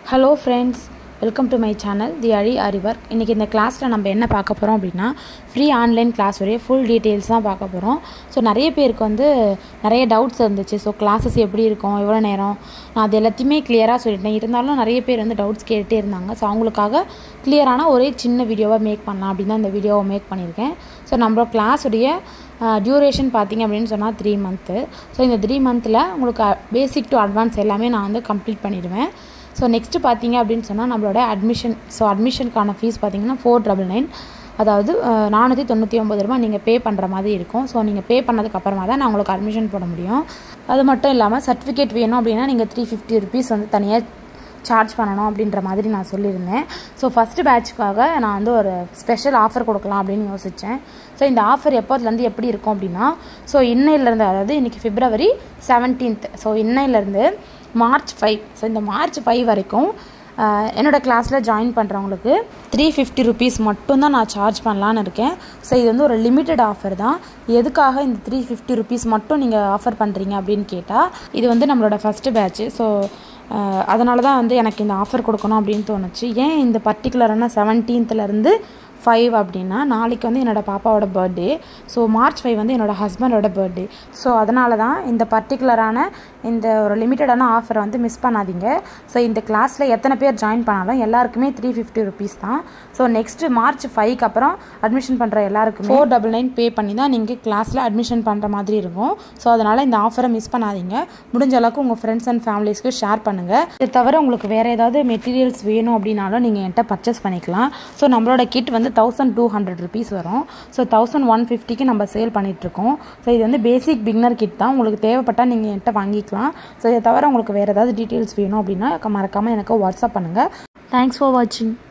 hello friends welcome to my channel the அழி அறிவர் இன்றைக்கி இந்த கிளாஸில் நம்ம என்ன பார்க்க போகிறோம் அப்படின்னா ஃப்ரீ ஆன்லைன் கிளாஸ் உடைய ஃபுல் டீட்டெயில்ஸ் தான் பார்க்க போகிறோம் ஸோ நிறைய பேருக்கு வந்து நிறைய டவுட்ஸ் இருந்துச்சு ஸோ கிளாஸஸ் எப்படி இருக்கும் எவ்வளோ நேரம் நான் அது எல்லாத்தையுமே கிளியராக சொல்லிட்டேன் இருந்தாலும் நிறைய பேர் வந்து டவுட்ஸ் கேட்டுகிட்டே இருந்தாங்க ஸோ அவங்களுக்காக கிளியரான ஒரே சின்ன வீடியோவாக மேக் பண்ணலாம் அப்படின்னு தான் இந்த வீடியோவை மேக் பண்ணியிருக்கேன் ஸோ நம்மளோட கிளாஸுடைய டியூரேஷன் பார்த்தீங்க அப்படின்னு சொன்னால் த்ரீ மந்த்து ஸோ இந்த த்ரீ மந்த்தில் உங்களுக்கு பேசிக் டு அட்வான்ஸ் எல்லாமே நான் வந்து கம்ப்ளீட் பண்ணிடுவேன் ஸோ நெக்ஸ்ட்டு பார்த்தீங்க அப்படின்னு சொன்னால் நம்மளோட அட்மிஷன் ஸோ அட்மிஷனுக்கான ஃபீஸ் பார்த்தீங்கன்னா ஃபோர் டபுள் நைன் அதாவது நானூற்றி தொண்ணூற்றி ஒம்பது ரூபா நீங்கள் பே பண்ணுற மாதிரி இருக்கும் ஸோ நீங்கள் பே பண்ணதுக்கப்புறமா தான் நான் உங்களுக்கு அட்மிஷன் போட முடியும் அது மட்டும் இல்லாமல் சர்டிஃபிகேட் வேணும் அப்படின்னா நீங்கள் த்ரீ ஃபிஃப்டி ருபீஸ் வந்து தனியாக சார்ஜ் பண்ணணும் அப்படின்ற மாதிரி நான் சொல்லியிருந்தேன் ஸோ ஃபஸ்ட்டு பேட்ச்க்காக நான் வந்து ஒரு ஸ்பெஷல் ஆஃபர் கொடுக்கலாம் அப்படின்னு யோசித்தேன் ஸோ இந்த ஆஃபர் எப்போதுலேருந்து எப்படி இருக்கும் அப்படின்னா ஸோ இன்னையிலேருந்து அதாவது இன்றைக்கி பிப்ரவரி செவன்டீன்த் ஸோ இன்னையிலேருந்து மார்ச் ஃபைவ் ஸோ இந்த மார்ச் ஃபைவ் வரைக்கும் என்னோடய கிளாஸில் ஜாயின் பண்ணுறவங்களுக்கு த்ரீ ஃபிஃப்டி ருபீஸ் மட்டும்தான் நான் சார்ஜ் பண்ணலான்னு இருக்கேன் ஸோ இது வந்து ஒரு லிமிட்டட் ஆஃபர் தான் எதுக்காக இந்த த்ரீ ஃபிஃப்டி ருபீஸ் மட்டும் நீங்கள் ஆஃபர் பண்ணுறீங்க அப்படின்னு கேட்டால் இது வந்து நம்மளோட ஃபஸ்ட்டு பேட்ச்சு ஸோ அதனால தான் வந்து எனக்கு இந்த ஆஃபர் கொடுக்கணும் அப்படின்னு தோணுச்சு ஏன் இந்த பர்டிகுலரான செவன்டீன்த்துலேருந்து ஃபைவ் அப்படின்னா நாளைக்கு வந்து என்னோடய பாப்பாவோட பர்த்டே ஸோ மார்ச் ஃபைவ் வந்து என்னோடய ஹஸ்பண்டோட பர்த்டே ஸோ அதனால தான் இந்த பர்டிகுலரான இந்த ஒரு லிமிட்டடான ஆஃபரை வந்து மிஸ் பண்ணாதீங்க ஸோ இந்த கிளாஸில் எத்தனை பேர் ஜாயின் பண்ணாலும் எல்லாருக்குமே த்ரீ ஃபிஃப்டி ருபீஸ் தான் ஸோ நெக்ஸ்ட்டு மார்ச் ஃபைவ்க்கு அப்புறம் அட்மிஷன் பண்ணுற எல்லாருக்குமே ஃபோர் டபுள் நைன் பே பண்ணி தான் நீங்கள் கிளாஸில் அட்மிஷன் பண்ணுற மாதிரி இருக்கும் ஸோ அதனால் இந்த ஆஃபரை மிஸ் பண்ணாதீங்க முடிஞ்ச அளவுக்கு உங்கள் ஃப்ரெண்ட்ஸ் அண்ட் ஃபேமிலிஸ்க்கு ஷேர் பண்ணுங்கள் இது தவிர உங்களுக்கு வேறு ஏதாவது மெட்டீரியல்ஸ் வேணும் அப்படின்னாலும் நீங்கள் என்கிட்ட பர்ச்சேஸ் பண்ணிக்கலாம் ஸோ நம்மளோட கிட் வந்து தௌசண்ட் டூ ஹண்ட்ரட் ருபீஸ் வரும் ஸோ தௌசண்ட் ஒன் ஃபிஃப்டிக்கு நம்ம சேல் பண்ணிகிட்ருக்கோம் ஸோ இது வந்து பேசிக் பிக்னர் கிட் தான் உங்களுக்கு தேவைப்பட்டால் நீங்கள் என்கிட்ட வாங்கிக்கலாம் ஸோ இதை தவிர உங்களுக்கு வேறு ஏதாவது டீட்டெயில்ஸ் வேணும் அப்படின்னா மறக்காமல் எனக்கு வாட்ஸ்அப் பண்ணுங்கள் தேங்க்ஸ் ஃபார் வாட்சிங்